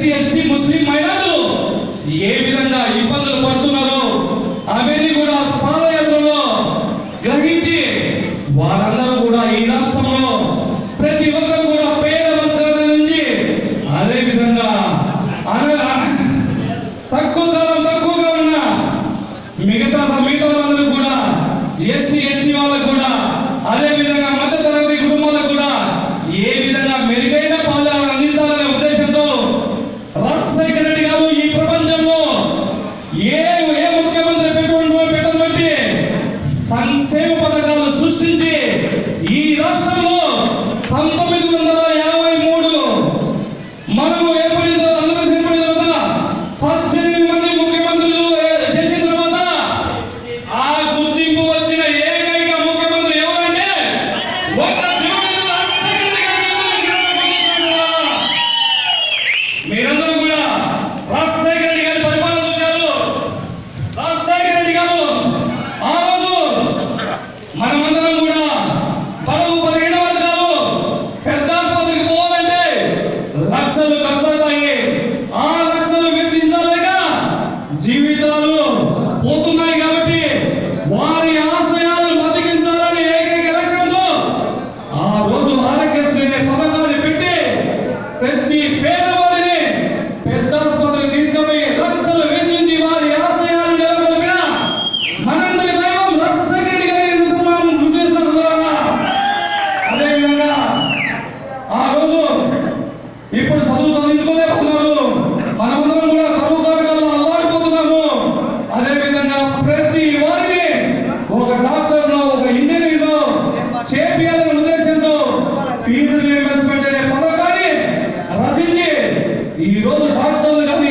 SC ST ముస్లిం మైనార్టీలు ఏ విధంగా ఇబ్బందులు పడుతున్నారో అవన్నీ కూడా పాదయాత్రలో గ్రహించి వారందరూ కూడా ఈ రాష్ట్రంలో ప్రతి ఒక్కరు కూడా పేద వర్గాల నుంచి అదే విధంగా అనగా తక్కువ ధరం తక్కువగా ఉన్న మిగతా మిగతా వాళ్ళందరూ కూడా ఎస్సీ ఎస్టీ వాళ్ళకు కూడా అదే విధంగా మధ్య తరగతి కుటుంబాలకు కూడా ఏ విధంగా మెరుగైన పాలన అందించాలనే ఉద్దేశంతో రాజశేఖర రెడ్డి గారు ఈ ప్రపంచంలో ఏ ఏ ముఖ్యమంత్రి పెట్టినటువంటి పెట్టినటువంటి సంక్షేమ పథకాలు సృష్టించి ఈ రాష్ట్రంలో పంతొమ్మిది వందల యాభై మూడు మనము ఏర్పడిన తర్వాత ఆంధ్రప్రదేశ్ ఏర్పడిన తర్వాత పద్దెనిమిది మంది ముఖ్యమంత్రులు ఏ- చేసిన తర్వాత ఆ గుర్తింపు వచ్చిన ఏకైక ముఖ్యమంత్రి ఎవరంటే ఒక్క దేవుడి రాజశేఖర రెడ్డి గారు. మీరందరూ కూడా రాజశేఖర రెడ్డి గారి పరిపాలన చూశారు రాజశేఖర రెడ్డి గారు ఆ రోజు మనమందరం కూడా పడవు పదిహేను వర్గాలు పెద్ద ఆసుపత్రికి పోవాలంటే లక్షలు ఖర్చు అవుతాయి ఆ లక్షలు వెచ్చించలేక జీవితాలు పోతున్నాయి కాబట్టి వారి ఆశయాలు బతికించాలని ఏకైక లక్ష్యంతో ఆ రోజు ఆరోగ్యశ్రీ అనే పథకాన్ని పెట్టి ప్రతి పేదవాడిని పెద్ద ఆసుపత్రికి తీసుకుపోయి లక్షలు వెచ్చించి వారి ఆశయాలు నెలకొల్పిన మనందరి దైవం రాజశేఖర రెడ్డి గారి నిర్మాణం గుర్తించడం ద్వారా అదేవిధంగా ఆ రోజు ఇప్పుడు చదువు చదివించుకోలేకపోతున్నారు మనమందరం కూడా కరువు కారకాల్లో అల్లాడిపోతున్నాము అదేవిధంగా ప్రతి వారిని ఒక డాక్టర్ ఒక ఇంజనీర్ చేపియాలనే ఉద్దేశంతో ఫీజు రియంబర్స్మెంట్ అనే పథకాన్ని రచించి ఈ రోజు డాక్టర్లు కానీ